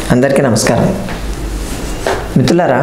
అందరికీ నమస్కారం మిత్రులారా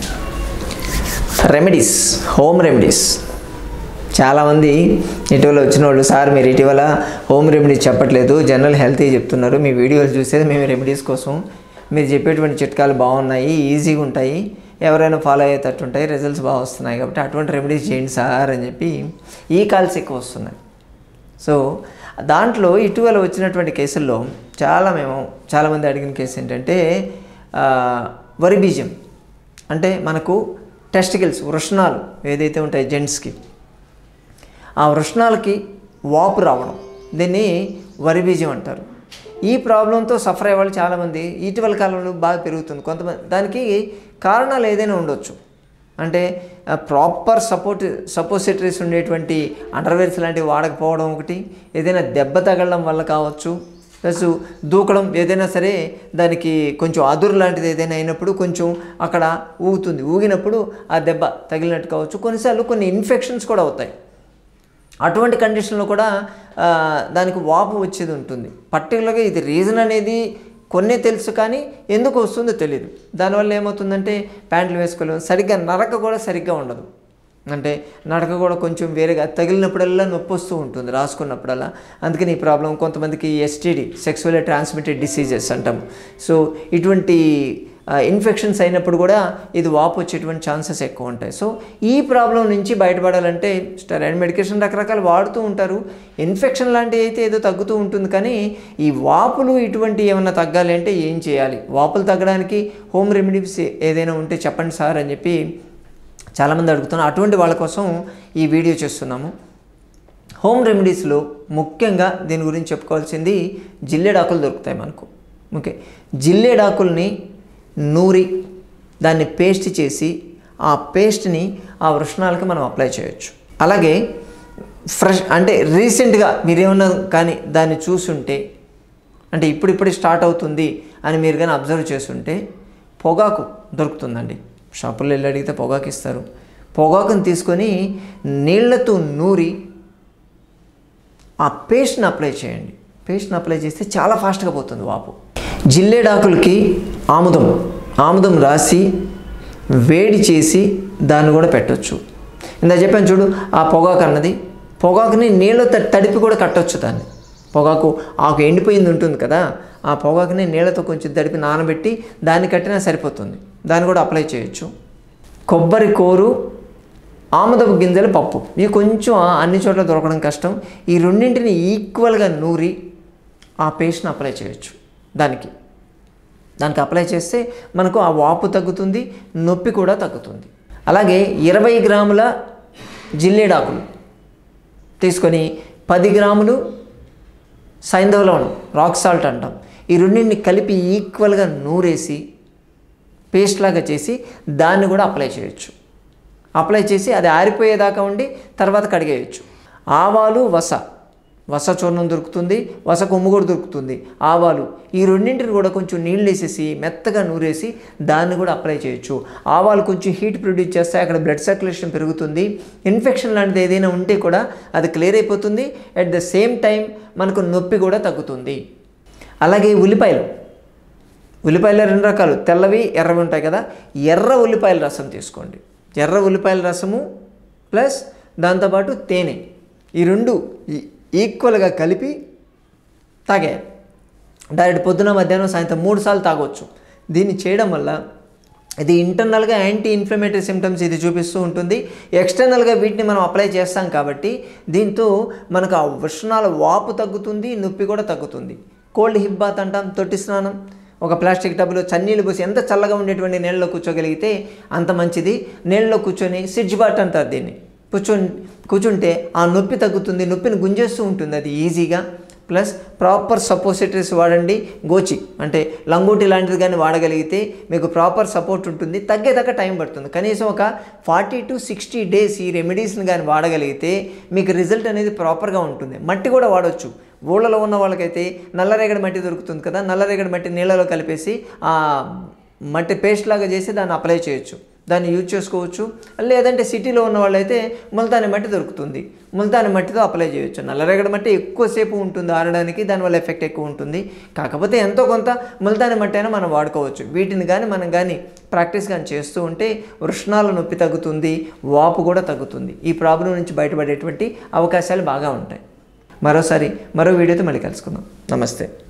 రెమెడీస్ హోమ్ రెమెడీస్ చాలామంది ఇటీవల వచ్చిన వాళ్ళు సార్ మీరు ఇటీవల హోమ్ రెమెడీస్ చెప్పట్లేదు జనరల్ హెల్తీ చెప్తున్నారు మీ వీడియోలు చూసేది మేము రెమెడీస్ కోసం మీరు చెప్పేటువంటి చిట్కాలు బాగున్నాయి ఈజీగా ఉంటాయి ఎవరైనా ఫాలో అయ్యేటట్టు ఉంటాయి రిజల్ట్స్ బాగా వస్తున్నాయి కాబట్టి అటువంటి రెమెడీస్ చేయండి సార్ అని చెప్పి ఈ కాల్స్ ఎక్కువ వస్తున్నాయి సో దాంట్లో ఇటీవల వచ్చినటువంటి కేసుల్లో చాలా మేము చాలామంది అడిగిన కేసు ఏంటంటే ఆ, వరి బీజం అంటే మనకు టెస్టికల్స్ వృషణాలు ఏదైతే ఉంటాయి జెంట్స్కి ఆ వృషణాలకి వాపు రావడం దీన్ని వరి బీజం అంటారు ఈ ప్రాబ్లంతో సఫర్ అయ్యే వాళ్ళు చాలామంది ఇటీవల కాలంలో బాగా పెరుగుతుంది కొంతమంది దానికి కారణాలు ఏదైనా ఉండొచ్చు అంటే ప్రాపర్ సపోర్ట్ సపోసిటరీస్ ఉండేటువంటి అండర్వేర్స్ లాంటివి వాడకపోవడం ఒకటి ఏదైనా దెబ్బ తగలడం వల్ల కావచ్చు ప్లస్ దూకడం ఏదైనా సరే దానికి కొంచెం అదురు లాంటిది ఏదైనా అయినప్పుడు కొంచెం అక్కడ ఊగుతుంది ఊగినప్పుడు ఆ దెబ్బ తగిలినట్టు కావచ్చు కొన్నిసార్లు కొన్ని ఇన్ఫెక్షన్స్ కూడా అవుతాయి అటువంటి కండిషన్లో కూడా ఆ, దానికి వాపు వచ్చేది ఉంటుంది పర్టికులర్గా ఇది రీజన్ అనేది కొన్నే తెలుసు కానీ ఎందుకు వస్తుందో తెలియదు దానివల్ల ఏమవుతుందంటే ప్యాంట్లు వేసుకోలేము సరిగ్గా నడక కూడా సరిగ్గా ఉండదు అంటే నడక కూడా కొంచెం వేరేగా తగిలినప్పుడల్లా నొప్పి వస్తూ ఉంటుంది రాసుకున్నప్పుడల్లా అందుకని ఈ ప్రాబ్లం కొంతమందికి ఎస్టీడీ సెక్సువల్ ట్రాన్స్మిటెడ్ డిసీజెస్ అంటాం సో ఇటువంటి ఇన్ఫెక్షన్స్ అయినప్పుడు కూడా ఇది వాపు వచ్చేటువంటి ఛాన్సెస్ ఎక్కువ ఉంటాయి సో ఈ ప్రాబ్లం నుంచి బయటపడాలంటే స్టెరాయిడ్ మెడికేషన్ రకరకాలు వాడుతూ ఉంటారు ఇన్ఫెక్షన్ లాంటివి అయితే ఏదో తగ్గుతూ ఉంటుంది కానీ ఈ వాపులు ఇటువంటి ఏమైనా తగ్గాలి అంటే ఏం చేయాలి వాపులు తగ్గడానికి హోమ్ రెమెడీస్ ఏదైనా ఉంటే చెప్పండి సార్ అని చెప్పి చాలామంది అడుగుతున్నారు అటువంటి వాళ్ళ కోసం ఈ వీడియో చేస్తున్నాము హోమ్ రెమెడీస్లో ముఖ్యంగా దీని గురించి చెప్పుకోవాల్సింది జిల్లేడాకులు దొరుకుతాయి మనకు ఓకే జిల్లేడాకుల్ని నూరి దాన్ని పేస్ట్ చేసి ఆ పేస్ట్ని ఆ వృషణాలకి మనం అప్లై చేయొచ్చు అలాగే ఫ్రెష్ అంటే రీసెంట్గా మీరేమన్నా కానీ దాన్ని చూసుంటే అంటే ఇప్పుడిప్పుడే స్టార్ట్ అవుతుంది అని మీరు కానీ అబ్జర్వ్ చేస్తుంటే పొగాకు దొరుకుతుందండి షాపుల్లో వెళ్ళి అడిగితే పొగాకు ఇస్తారు పొగాకుని తీసుకొని నీళ్లతో నూరి ఆ పేస్ట్ని అప్లై చేయండి పేస్ట్ని అప్లై చేస్తే చాలా ఫాస్ట్గా పోతుంది వాపు జిల్లేడాకులకి ఆముదం ఆముదం రాసి వేడి చేసి దాన్ని కూడా పెట్టొచ్చు ఇందా చెప్పాను చూడు ఆ పొగాకు అన్నది పొగాకుని నీళ్ళతో తడిపి కూడా కట్టొచ్చు దాన్ని పొగాకు ఆకు ఎండిపోయింది ఉంటుంది కదా ఆ పొగాకుని నీళ్ళతో కొంచెం తడిపి నానబెట్టి దాన్ని కట్టినా సరిపోతుంది దాన్ని కూడా అప్లై చేయొచ్చు కొబ్బరి కోరు ఆముదపు గింజల పప్పు ఇవి కొంచెం అన్ని చోట్ల దొరకడం కష్టం ఈ రెండింటిని ఈక్వల్గా నూరి ఆ పేస్ట్ని అప్లై చేయొచ్చు దానికి దానికి అప్లై చేస్తే మనకు ఆ వాపు తగ్గుతుంది నొప్పి కూడా తగ్గుతుంది అలాగే ఇరవై గ్రాముల జిల్లేడాకులు తీసుకొని పది గ్రాములు సైంధవ లవణం రాక్ సాల్ట్ అంటాం ఈ రెండింటిని కలిపి ఈక్వల్గా నూరేసి పేస్ట్ లాగా చేసి దాన్ని కూడా అప్లై చేయొచ్చు అప్లై చేసి అది ఆరిపోయేదాకా ఉండి తర్వాత కడిగేయచ్చు ఆవాలు వస వస చూర్ణం దొరుకుతుంది వస కొమ్ము కూడా దొరుకుతుంది ఆవాలు ఈ రెండింటిని కూడా కొంచెం నీళ్ళు వేసేసి మెత్తగా నూరేసి దాన్ని కూడా అప్లై చేయొచ్చు ఆవాలు కొంచెం హీట్ ప్రొడ్యూస్ చేస్తే అక్కడ బ్లడ్ సర్క్యులేషన్ పెరుగుతుంది ఇన్ఫెక్షన్ లాంటిది ఏదైనా ఉంటే కూడా అది క్లియర్ అయిపోతుంది అట్ ద సేమ్ టైం మనకు నొప్పి కూడా తగ్గుతుంది అలాగే ఉల్లిపాయలు ఉల్లిపాయలు రెండు రకాలు తెల్లవి ఎర్రవి ఉంటాయి కదా ఎర్ర ఉల్లిపాయల రసం తీసుకోండి ఎర్ర ఉల్లిపాయల రసము ప్లస్ దాంతోపాటు తేనె ఈ రెండు ఈ- ఈక్వల్గా కలిపి తాగేయాలి డైరెక్ట్ పొద్దున మధ్యాహ్నం సాయంత్రం మూడు సార్లు తాగొచ్చు దీన్ని చేయడం వల్ల ఇది ఇంటర్నల్గా యాంటీ ఇన్ఫ్లమేటరీ సిమ్టమ్స్ ఇది చూపిస్తూ ఉంటుంది ఎక్స్టర్నల్గా వీటిని మనం అప్లై చేస్తాం కాబట్టి దీంతో మనకు ఆ వృషణాల వాపు తగ్గుతుంది నొప్పి కూడా తగ్గుతుంది కోల్డ్ హిప్ బాత్ అంటాం తొట్టి స్నానం ఒక ప్లాస్టిక్ టబ్లో చన్నీళ్ళు పోసి ఎంత చల్లగా ఉండేటువంటి నీళ్ళలో కూర్చోగలిగితే అంత మంచిది నీళ్ళలో కూర్చొని సిడ్జ్ బాట్ అంటారు దీన్ని కూర్చొని కూర్చుంటే ఆ నొప్పి తగ్గుతుంది నొప్పిని గుంజేస్తూ ఉంటుంది అది ఈజీగా ప్లస్ ప్రాపర్ సపోసిటరీస్ వాడండి గోచి అంటే లంగోటి లాంటిది కానీ వాడగలిగితే మీకు ప్రాపర్ సపోర్ట్ ఉంటుంది తగ్గేదాకా టైం పడుతుంది కనీసం ఒక ఫార్టీ టు సిక్స్టీ డేస్ ఈ రెమెడీస్ని కానీ వాడగలిగితే మీకు రిజల్ట్ అనేది ప్రాపర్గా ఉంటుంది మట్టి కూడా వాడవచ్చు ఊళ్ళలో ఉన్న వాళ్ళకైతే నల్లరేగడి మట్టి దొరుకుతుంది కదా నల్లరేగడి మట్టి నీళ్ళలో కలిపేసి ఆ మట్టి పేస్ట్ లాగా చేసి దాన్ని అప్లై చేయొచ్చు దాన్ని యూజ్ చేసుకోవచ్చు లేదంటే సిటీలో ఉన్న వాళ్ళైతే ముల్తాని మట్టి దొరుకుతుంది ముల్తాని మట్టితో అప్లై చేయొచ్చు నల్లరేగడి మట్టి ఎక్కువసేపు ఉంటుంది ఆరడానికి దానివల్ల ఎఫెక్ట్ ఎక్కువ ఉంటుంది కాకపోతే ఎంతో కొంత ముల్తాని మట్టి అయినా మనం వాడుకోవచ్చు వీటిని కానీ మనం కానీ ప్రాక్టీస్ కానీ చేస్తూ ఉంటే వృష్ణాల నొప్పి తగ్గుతుంది వాపు కూడా తగ్గుతుంది ఈ ప్రాబ్లం నుంచి బయటపడేటువంటి అవకాశాలు బాగా ఉంటాయి మరోసారి మరో వీడియోతో మళ్ళీ కలుసుకుందాం నమస్తే